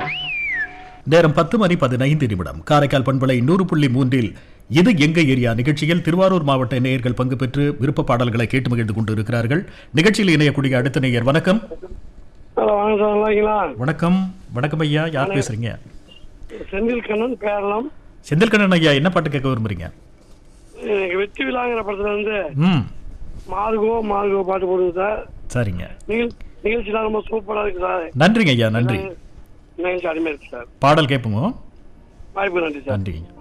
நேரம் பத்து மணி பதினைந்து நிமிடம் காரைக்கால் பண்பலை நூறு புள்ளி மூன்றில் இது எங்க ஏரியா நிகழ்ச்சியில் திருவாரூர் மாவட்ட நேயர்கள் பங்கு பெற்று விருப்ப பாடல்களை கேட்டு மகிழ்ந்து கொண்டு இருக்கிறார்கள் நிகழ்ச்சியில் இணையக்கூடிய அடுத்த நேயர் வணக்கம் ஹலோ வாங்க சார் நல்லா இருக்கீங்களா வணக்கம் வணக்கம் ஐயா யார் பேசுறீங்க செந்தில் கண்ணன் பேரளம் செந்தில்கண்ணன் ஐயா என்ன பாட்டு கேட்க விரும்புறீங்க எனக்கு வெற்றி விழாங்கிற படத்துல இருந்து ம் மார்கோ மார்கோ பாட்டு போடுங்க சார் சரிங்க நிகழ் நிகழ்ச்சிலாம் ரொம்ப சூப்பரா இருக்கு சார் நன்றிங்க ஐயா நன்றி நிகழ்ச்சி அருமையா இருக்கு சார் பாடல் கேட்போங்க வாய்ப்பு நன்றி சார் நன்றிங்க